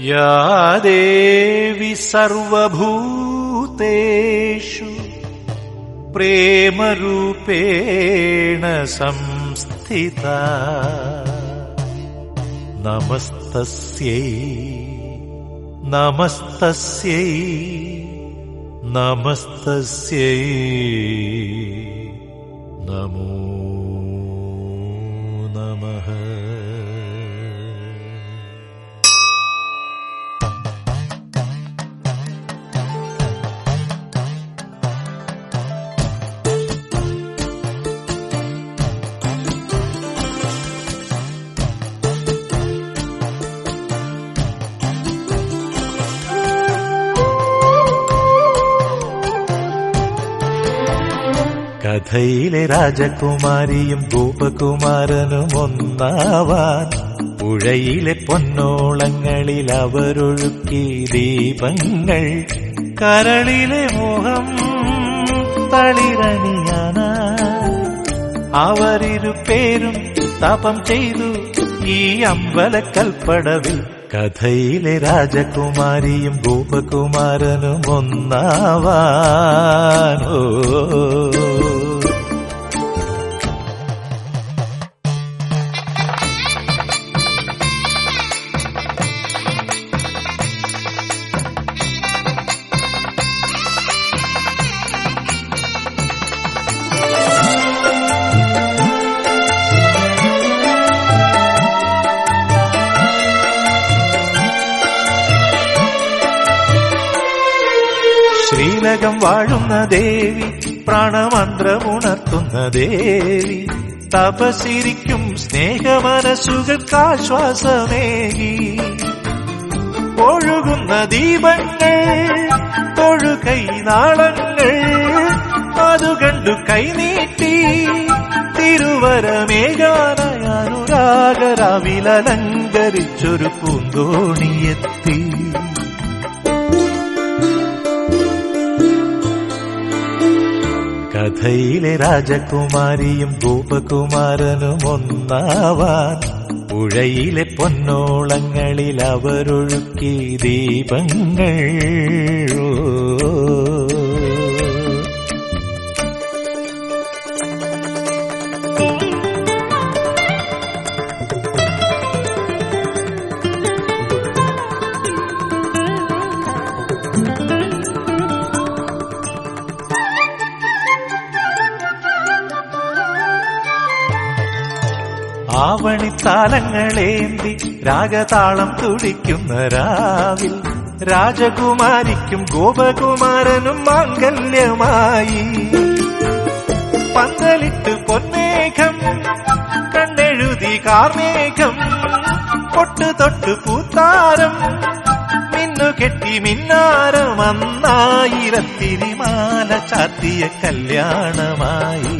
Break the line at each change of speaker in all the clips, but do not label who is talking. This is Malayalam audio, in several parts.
या देवि सर्वभूतेषु प्रेमरूपेण संस्थिता नमस्तस्यै नमस्तस्यै नमस्तस्यै नमो नमः കഥയിലെ രാജകുമാരിയും ഗോപകുമാരനും ഒന്നാവാൻ പുഴയിലെ പൊന്നോളങ്ങളിൽ അവരൊഴുക്കി ദീപങ്ങൾ കരളിലെ മോഹം തളിരണിയാന അവരിരു പേരും തപം ചെയ്തു ഈ അമ്പലക്കൽപ്പടവിൽ കഥയിലെ രാജകുമാരിയും ഗോപകുമാരനും ഒന്നാവാനോ ശ്രീലകം വാഴുന്ന ദേവി പ്രാണമന്ത്രമുണർത്തുന്ന ദേവി തപസിരിക്കും സ്നേഹമനസുകൾക്കാശ്വാസമേകി ഒഴുകുന്ന ദീപങ്ങൾ തൊഴുകൈ നാളങ്ങൾ അതു കണ്ടു കൈനീട്ടി തിരുവരമേകാനായ അനുരാഗരാവിലലങ്കരിച്ചൊരു പൂന്തോണിയെത്തി കഥയിലെ രാജകുമാരിയും ഗോപകുമാരനും ഒന്നാവാൻ പുഴയിലെ പൊന്നോളങ്ങളിൽ അവരൊഴുക്കി ദീപങ്ങൾ ആവണിത്താലങ്ങളേന്തി രാഗതാളം തുടിക്കുന്ന രാവിൽ രാജകുമാരിക്കും ഗോപകുമാരനും മാംഗല്യമായി പന്തലിട്ട് പൊന്മേഘം കണ്ണെഴുതി കാർമേഘം പൊട്ടു തൊട്ട് പൂത്താരം മിന്നു കെട്ടി മിന്നാരം അന്നായിരത്തിരിമാല ചാത്തിയ കല്യാണമായി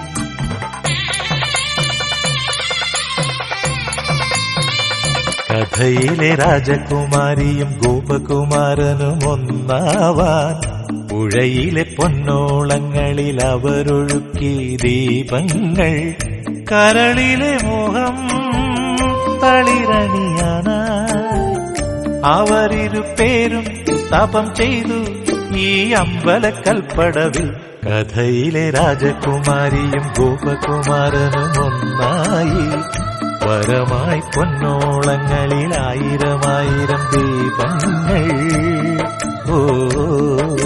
കഥയിലെ രാജകുമാരിയും ഗോപകുമാരനും ഒന്നാവാൻ പുഴയിലെ പൊന്നോളങ്ങളിൽ അവരൊഴുക്കി ദീപങ്ങൾ കരളിലെ മോഹം തളിരണിയാന അവരിരു പേരും തപം ചെയ്തു ഈ അമ്പലക്കൽപ്പടവിൽ കഥയിലെ രാജകുമാരിയും ഗോപകുമാരനും ഒന്നായി വരമായി പൊന്നോളങ്ങളിൽ ആയിരമായിരം ദീപങ്ങൾ ഓ